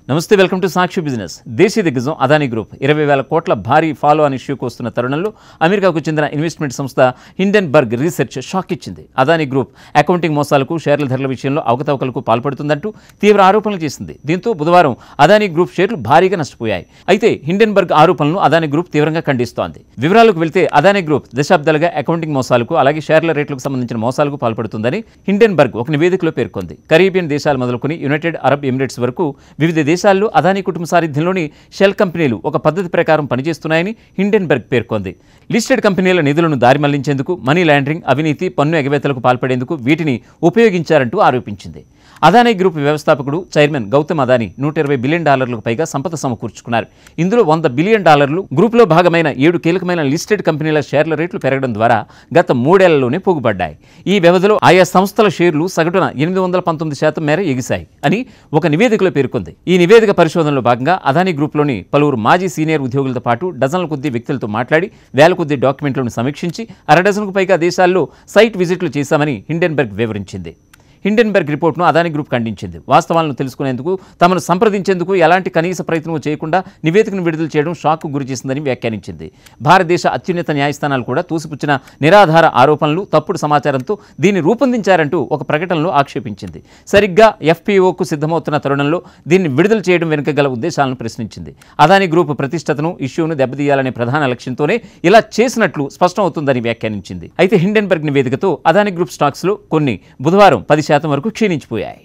నమస్తే welcome to Sakshi business దేశీ దిగ్గజం అదానీ గ్రూప్ ఇరవై వేల కోట్ల భారీ ఫాలో అని ఇష్యూకి వస్తున్న తరుణంలో అమెరికాకు చెందిన ఇన్వెస్ట్మెంట్ సంస్థ హిండెన్బర్గ్ రీసెర్చ్ షాక్ ఇచ్చింది అదానీ గ్రూప్ అకౌంటింగ్ మోసాలకు షేర్ల ధరల విషయంలో అవకతవకలకు పాల్పడుతుందంటూ తీవ్ర ఆరోపణలు చేసింది దీంతో బుధవారం అదానీ గ్రూప్ షేర్లు భారీగా నష్టపోయాయి అయితే హిండెన్బర్గ్ ఆరోపణలను అదానీ గ్రూప్ తీవ్రంగా ఖండిస్తోంది వివరాలకు వెళ్తే అదానీ గ్రూప్ దశాబ్దాలుగా అకౌంటింగ్ మోసాలకు అలాగే షేర్ల రేట్లకు సంబంధించిన మోసాలకు పాల్పడుతుందని హిండెన్బర్గ్ ఒక నివేదికలో పేర్కొంది కరీబియన్ దేశాలు మొదలుకొని యునైటెడ్ అరబ్ ఎమిరేట్స్ వరకు వివిధ దేశాల్లో అదానీ కుటుంబ సారథ్యంలోని షెల్ కంపెనీలు ఒక పద్ధతి ప్రకారం పనిచేస్తున్నాయని హిండెన్బర్గ్ పేర్కొంది లిస్టెడ్ కంపెనీల నిధులను దారి మళ్లించేందుకు మనీ లాండరింగ్ అవినీతి పన్ను ఎగవేతలకు పాల్పడేందుకు వీటిని ఉపయోగించారంటూ ఆరోపించింది అదానీ గ్రూప్ వ్యవస్థాపకుడు చైర్మన్ గౌతమ్ అదానీ నూట ఇరవై బిలియన్ డాలర్లకు పైగా సంపద సమకూర్చుకున్నారు ఇందులో వంద బిలియన్ డాలర్లు గ్రూప్లో భాగమైన ఏడు కీలకమైన లిస్టెడ్ కంపెనీల షేర్ల రేట్లు పెరగడం ద్వారా గత మూడేళ్లలోనే పోగుపడ్డాయి ఈ వ్యవధిలో ఆయా సంస్థల షేర్లు సగటున ఎనిమిది వందల పంతొమ్మిది శాతం మేర ఎగిశాయి అని ఒక నివేదికలో పేర్కొంది ఈ నివేదిక పరిశోధనలో భాగంగా అదానీ గ్రూప్లోని పలువురు మాజీ సీనియర్ ఉద్యోగులతో పాటు డజన్ల కొద్దీ వ్యక్తులతో మాట్లాడి వేల కొద్దీ డాక్యుమెంట్లను సమీక్షించి అర డజన్కు పైగా దేశాల్లో సైట్ విజిట్లు చేశామని హిండెన్బర్గ్ వివరించింది హిండెన్బర్గ్ రిపోర్ట్ను అదానీ గ్రూప్ ఖండించింది వాస్తవాలను తెలుసుకునేందుకు తమను సంప్రదించేందుకు ఎలాంటి కనీస ప్రయత్నం చేయకుండా నివేదికను విడుదల చేయడం షాక్కు గురిచేసిందని వ్యాఖ్యానించింది భారతదేశ అత్యున్నత న్యాయస్థానాలు కూడా తోసిపుచ్చిన నిరాధార ఆరోపణలు తప్పుడు సమాచారంతో దీన్ని రూపొందించారంటూ ఒక ప్రకటనలో ఆక్షేపించింది సరిగ్గా ఎఫ్పీఓకు సిద్ధమవుతున్న తరుణంలో దీన్ని విడుదల చేయడం వెనుక గల ఉద్దేశాలను ప్రశ్నించింది అదానీ గ్రూప్ ప్రతిష్టతను ఇష్యూను దెబ్బతీయాలనే ప్రధాన లక్ష్యంతోనే ఇలా చేసినట్లు స్పష్టమవుతుందని వ్యాఖ్యానించింది అయితే హిండెన్బర్గ్ నివేదికతో అదానీ గ్రూప్ స్టాక్స్లో కొన్ని బుధవారం పది శాతం వరకు క్షీణించిపోయాయి